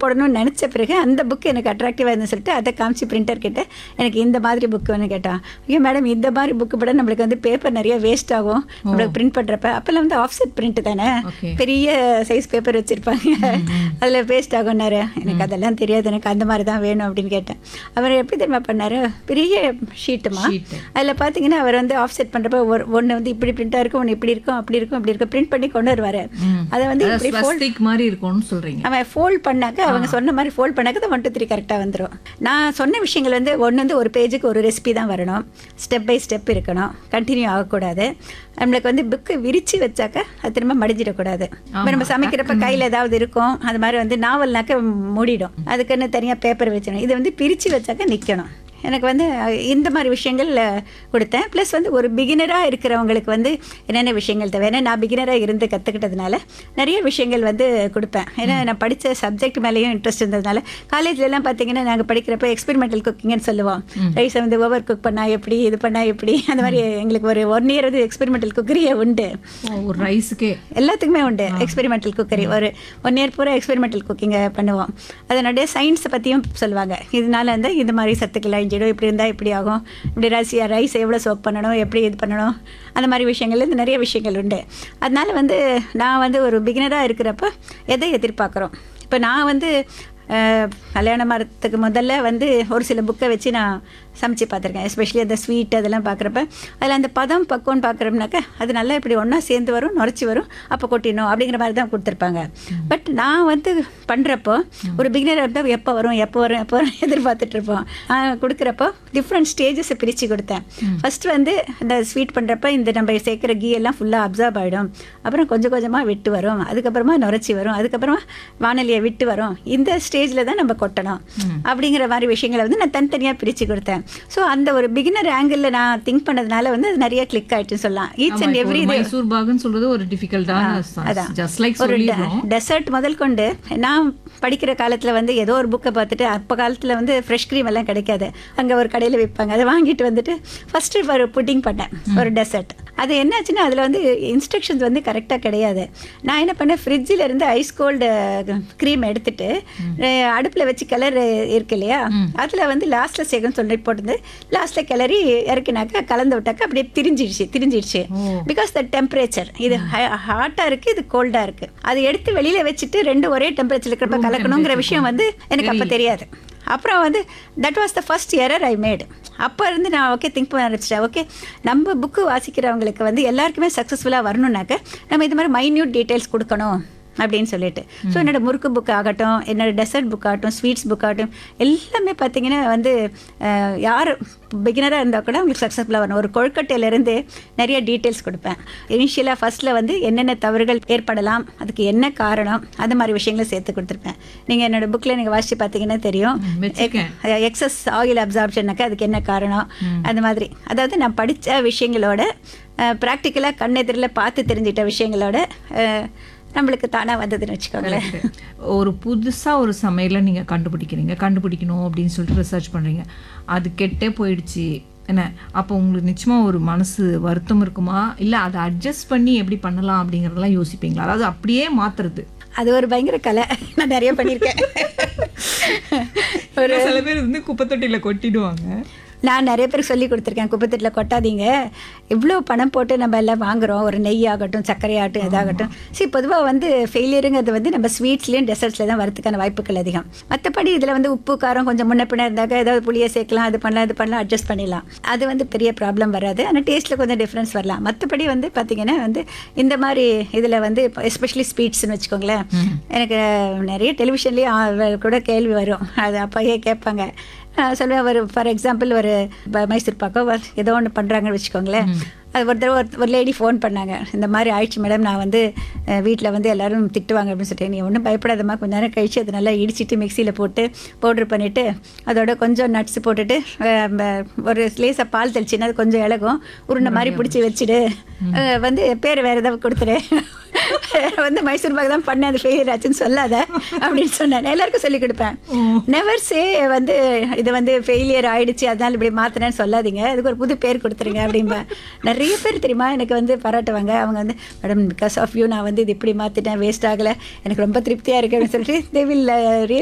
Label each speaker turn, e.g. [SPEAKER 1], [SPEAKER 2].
[SPEAKER 1] போடணும்னு நினச்ச பிறகு அந்த புக் எனக்கு அட்ராக்டிவாக இருந்து சொல்லிட்டு அதை காமிச்சு பிரிண்டர் கிட்ட எனக்கு இந்த மாதிரி புக் வேணும் கேட்டான் ஐயோ மேடம் இந்த மாதிரி புக்கு பட நம்மளுக்கு வந்து பேப்பர் நிறைய வேஸ்ட் ஆகும் நம்மளுக்கு பிரிண்ட் பண்ணுறப்ப அப்போல்லாம் வந்து ஆஃப்செட் பிரிண்ட் தானே
[SPEAKER 2] ஓகே
[SPEAKER 1] பெரிய சைஸ் பேப்பர் வச்சுருப்பாங்க அதில் வேஸ்ட் ஆகும்னாரு எனக்கு அதெல்லாம் தெரியாது எனக்கு அந்த மாதிரி தான் வேணும் அப்படின்னு கேட்டேன் அவர் எப்படி தெரியுமா பண்ணாரு பெரிய ஷீட்டுமா
[SPEAKER 2] Sheet.
[SPEAKER 1] அதில் பார்த்தீங்கன்னா அவர் வந்து ஆஃப்செட் பண்ணுறப்ப ஒரு ஒன்று வந்து இப்படி பிரிண்டாக இருக்கும் ஒன்று இப்படி இருக்கும் அப்படி இருக்கும் அப்படி இருக்கும் பிரிண்ட் பண்ணி கொண்டு வருவார் அதை வந்து இப்படி ஃபோல்ட்
[SPEAKER 2] ஸ்வஸ்திக் மாதிரி இருக்கும்னு சொல்றீங்க
[SPEAKER 1] அவன் ஃபோல்ட் பண்ணாக்க அவங்க சொன்ன மாதிரி ஃபோல்ட் பண்ணாக்க தான் ஒன் டூ த்ரீ கரெக்டாக வந்துடும் நான் சொன்ன விஷயங்கள் வந்து ஒன்று வந்து ஒரு பேஜுக்கு ஒரு ரெசிபி தான் வரணும் ஸ்டெப் பை ஸ்டெப் இருக்கணும் கண்டினியூ ஆகக்கூடாது நம்மளுக்கு வந்து புக்கு விரித்து வச்சாக்க அது திரும்ப மடிஞ்சிடக்கூடாது இப்போ நம்ம சமைக்கிறப்ப கையில் ஏதாவது இருக்கும் அது மாதிரி வந்து நாவல்னாக்க மூடிடும் அதுக்குன்னு தனியாக பேப்பர் வச்சிடணும் இது வந்து பிரித்து வச்சாக்க நிற்கணும் எனக்கு வந்து அஹ், இந்த மாதிரி விஷயங்கள் அஹ், கொடுத்தேன் ப்ளஸ் வந்து ஒரு பிகினராக இருக்கிறவங்களுக்கு வந்து என்னென்ன விஷயங்கள் தேவை ஏன்னா நான் பிகினராக இருந்து கற்றுக்கிட்டதுனால நிறைய விஷயங்கள் வந்து கொடுப்பேன் ஏன்னா நான் படித்த சப்ஜெக்ட் மேலேயும் இன்ட்ரெஸ்ட் இருந்ததுனால காலேஜ்லலாம் பார்த்தீங்கன்னா நாங்கள் படிக்கிறப்ப எக்ஸ்பெரிமெண்டல் குக்கிங்னு சொல்லுவோம் ரைஸை வந்து ஓவர் குக் பண்ணால் எப்படி இது பண்ணால் எப்படி அந்த மாதிரி எங்களுக்கு ஒரு ஒன் இயர் வந்து எக்ஸ்பெரிமெண்டல் குக்கரியே உண்டு
[SPEAKER 2] ஓ, ஒரு ரைஸுக்கே
[SPEAKER 1] எல்லாத்துக்குமே உண்டு எக்ஸ்பெரிமெண்டல் குக்கரி ஒரு ஒன் இயர் பூரா எக்ஸ்பெரிமெண்டல் குக்கிங்கை பண்ணுவோம் அதனுடைய சயின்ஸை பற்றியும் சொல்லுவாங்க இதனால வந்து இந்த மாதிரி சத்துக்கள் அழிஞ்சிடும் இப்படி இருந்தால் இப்படி ஆகும் இப்படி ரைஸ் ரைஸ் எவ்வளோ சோப் பண்ணணும் எப்படி இது பண்ணணும் அந்த மாதிரி விஷயங்கள் இருந்து நிறைய விஷயங்கள் உண்டு அதனால வந்து நான் வந்து ஒரு பிகினராக இருக்கிறப்ப எதை எதிர்பார்க்குறோம் இப்போ நான் வந்து அஹ், கல்யாணம் ஆகிறதுக்கு முதல்ல வந்து ஒரு சில புக்கை வச்சு நான் சமைச்சு பார்த்துருக்கேன் எஸ்பெஷலி அந்த ஸ்வீட் அதெல்லாம் பார்க்குறப்ப அதில் அந்த பதம் பக்குவம்னு பார்க்குறோம்னாக்கா அது நல்லா இப்படி ஒன்றா சேர்ந்து வரும் நுரைச்சி வரும் அப்போ கொட்டிடணும் அப்படிங்கிற மாதிரி தான் கொடுத்துருப்பாங்க பட் நான் வந்து பண்ணுறப்போ ஒரு பிகினர் இருந்தால் எப்போ வரும் எப்போ வரும் எப்போ வரும் எதிர்பார்த்துட்டு இருப்போம் நான் கொடுக்குறப்போ டிஃப்ரெண்ட் ஸ்டேஜஸை பிரித்து கொடுத்தேன் ஃபர்ஸ்ட் வந்து இந்த ஸ்வீட் பண்ணுறப்ப இந்த நம்ம சேர்க்குற கீ எல்லாம் ஃபுல்லாக அப்சர்வ் ஆகிடும் அப்புறம் கொஞ்சம் கொஞ்சமாக விட்டு வரும் அதுக்கப்புறமா நுரைச்சி வரும் அதுக்கப்புறமா வானலியை விட்டு வரும் இந்த ஸ்டேஜில் தான் நம்ம கொட்டணும் அப்படிங்கிற மாதிரி விஷயங்களை வந்து நான் தனித்தனியாக பிரித்து கொடுத்தேன் ஸோ அந்த ஒரு பிகினர் ஆங்கிளில் நான் திங்க் பண்ணதுனால வந்து அது நிறைய கிளிக் ஆயிட்டுன்னு சொல்லலாம் ஈச் அண்ட் எவ்ரி
[SPEAKER 2] மைசூர் பாகுன்னு சொல்றது ஒரு டிஃபிகல்ட்டான ஜஸ்ட் லைக்
[SPEAKER 1] ஒரு
[SPEAKER 2] சொல்லிடுறோம்
[SPEAKER 1] டெசர்ட் முதல் கொண்டு நான் படிக்கிற காலத்தில் வந்து ஏதோ ஒரு புக்கை பார்த்துட்டு அப்போ காலத்தில் வந்து ஃப்ரெஷ் க்ரீம் எல்லாம் கிடைக்காது அங்கே ஒரு கடையில் விற்பாங்க அதை வாங்கிட்டு வந்துட்டு ஃபஸ்ட்டு ஒரு புட்டிங் பண்ணேன் ஒரு டெசர்ட் அது என்னாச்சுன்னா அதில் வந்து இன்ஸ்ட்ரக்ஷன்ஸ் வந்து கரெக்டாக கிடையாது நான் என்ன பண்ணேன் ஃப்ரிட்ஜில் இருந்து ஐஸ் கோல்டு க்ரீம் எடுத்துட்டு அடுப்பில் வச்சு கிளறு இருக்கு இல்லையா அதில் வந்து லாஸ்ட்டில் சேர்க்கணும்னு சொல்லி போட்டு லாஸ்ட்டில் கிளறி இறக்கினாக்கா கலந்து விட்டாக்கா அப்படியே திரிஞ்சிடுச்சு திரிஞ்சிடுச்சு பிகாஸ் த டெம்பரேச்சர் இது ஹாட்டாக இருக்குது இது கோல்டாக இருக்குது அதை எடுத்து வெளியில் வச்சுட்டு ரெண்டு ஒரே டெம்பரேச்சர் இருக்கிறப்ப கலக்கணுங்கிற விஷயம் வந்து எனக்கு அப்போ தெரியாது அப்புறம் வந்து that was the first error I made அப்போ இருந்து நான் ஓகே திங்க் பண்ண ஆரம்பிச்சிட்டேன் ஓகே நம்ம புக்கு வாசிக்கிறவங்களுக்கு வந்து எல்லாருக்குமே சக்ஸஸ்ஃபுல்லாக வரணும்னாக்க நம்ம இது மாதிரி மைன்யூட் டீட்டெயில்ஸ் கொடுக்கணும் அப்படின்னு சொல்லிட்டு ஸோ என்னோட முறுக்கு புக் ஆகட்டும் என்னோட டெசர்ட் புக் ஆகட்டும் ஸ்வீட்ஸ் புக் ஆகட்டும் எல்லாமே பார்த்தீங்கன்னா வந்து அஹ், யார் பிகினராக இருந்தால் கூட அவங்களுக்கு சக்ஸஸ்ஃபுல்லாக வரணும் ஒரு கொழுக்கட்டையிலேருந்து நிறைய டீட்டெயில்ஸ் கொடுப்பேன் இனிஷியலாக ஃபர்ஸ்ட்டில் வந்து என்னென்ன தவறுகள் ஏற்படலாம் அதுக்கு என்ன காரணம் அது மாதிரி விஷயங்களை சேர்த்து கொடுத்துருப்பேன் நீங்கள் என்னோட புக்கில் நீங்கள் வாசித்து பார்த்தீங்கன்னா தெரியும்
[SPEAKER 2] வச்சிருக்கேன்.
[SPEAKER 1] எக்ஸஸ் ஆயில் அப்சார்ப்ஷன்னாக்கா அதுக்கு என்ன காரணம் அந்த மாதிரி அதாவது நான் படித்த விஷயங்களோட ப்ராக்டிக்கலாக கண்ணெதிரில் பார்த்து தெரிஞ்சிட்ட விஷயங்களோட அஹ், நம்மளுக்கு தானாக வந்ததுன்னு வச்சுக்கோங்களேன்
[SPEAKER 2] ஒரு புதுசா ஒரு சமையலை நீங்க கண்டுபிடிக்கிறீங்க கண்டுபிடிக்கணும் அப்படின்னு சொல்லிட்டு ரிசர்ச் பண்றீங்க அது கெட்டே போயிடுச்சு என்ன அப்போ உங்களுக்கு நிச்சயமா ஒரு மனசு வருத்தம் இருக்குமா இல்ல அதை அட்ஜஸ்ட் பண்ணி எப்படி பண்ணலாம் அப்படிங்கறதெல்லாம் யோசிப்பீங்களா அதாவது அப்படியே மாத்துறது
[SPEAKER 1] அது ஒரு பயங்கர கலை நான் நிறைய பண்ணியிருக்கேன்
[SPEAKER 2] ஒரு சில பேர் வந்து குப்பை தொட்டியில கொட்டிடுவாங்க
[SPEAKER 1] நான் நிறைய பேருக்கு சொல்லி கொடுத்துருக்கேன் குப்பத்தட்டில் கொட்டாதீங்க இவ்வளோ பணம் போட்டு நம்ம எல்லாம் வாங்குறோம் ஒரு நெய் ஆகட்டும் சர்க்கரை ஆகட்டும் இதாகட்டும் சரி பொதுவாக வந்து ஃபெயிலியருங்கிறது வந்து நம்ம ஸ்வீட்ஸ்லேயும் டெசர்ட்ஸில் தான் வரதுக்கான வாய்ப்புகள் அதிகம் மற்றபடி இதில் வந்து உப்பு காரம் கொஞ்சம் முன்ன பின்ன இருந்தாக்க ஏதாவது புளியை சேர்க்கலாம் அது பண்ணலாம் இது பண்ணலாம் அட்ஜஸ்ட் பண்ணிடலாம் அது வந்து பெரிய ப்ராப்ளம் வராது ஆனால் டேஸ்ட்டில் கொஞ்சம் டிஃப்ரென்ஸ் வரலாம் மற்றபடி வந்து பார்த்தீங்கன்னா வந்து இந்த மாதிரி இதில் வந்து எஸ்பெஷலி ஸ்வீட்ஸ்னு வச்சுக்கோங்களேன் எனக்கு நிறைய டெலிவிஷன்லேயும் கூட கேள்வி வரும் அது அப்போயே கேட்பாங்க நான் சொல்லுவேன் ஒரு ஃபார் எக்ஸாம்பிள் ஒரு ப- மைசூர் பாக்கோ ஒரு ஏதோ ஒன்று பண்ணுறாங்கன்னு வச்சுக்கோங்களேன் அது ஒரு தடவை ஒரு- ஒரு லேடி ஃபோன் பண்ணாங்க இந்த மாதிரி ஆயிடுச்சு மேடம் நான் வந்து வீட்டில் வந்து எல்லாரும் திட்டுவாங்க அப்படின்னு சொல்லிட்டு நீ ஒன்றும் பயப்படாதம்மா கொஞ்ச நேரம் கழிச்சு அதை நல்லா இடிச்சிட்டு மிக்சியில் போட்டு பவுட்ரு பண்ணிவிட்டு அதோட கொஞ்சம் நட்ஸ் போட்டுட்டு அஹ், ம- ஒரு லேசாக பால் தெளிச்சின்னா அது கொஞ்சம் இலகும் உருண்டை மாதிரி பிடிச்சி வச்சுடு அஹ், வந்து பேர் வேறு ஏதாவது கொடுத்துரு வந்து மைசூர் பாக் தான் பண்ணேன் அது ஃபெயிலியர் ஆச்சுன்னு சொல்லாத அப்படின்னு சொன்னேன் எல்லாருக்கும் சொல்லி கொடுப்பேன் நெவர் சே வந்து இது வந்து ஃபெயிலியர் ஆயிடுச்சு அதனால இப்படி மாத்தினேன்னு சொல்லாதீங்க அதுக்கு ஒரு புது பேர் கொடுத்துருங்க அப்படிம்பேன் நிறைய பேர் தெரியுமா எனக்கு வந்து பாராட்டுவாங்க அவங்க வந்து மேடம் பிகாஸ் ஆஃப் யூ நான் வந்து இது இப்படி மாற்றிட்டேன் வேஸ்ட் ஆகலை எனக்கு ரொம்ப திருப்தியாக இருக்கு அப்படின்னு சொல்லிட்டு தே வில் ரியல்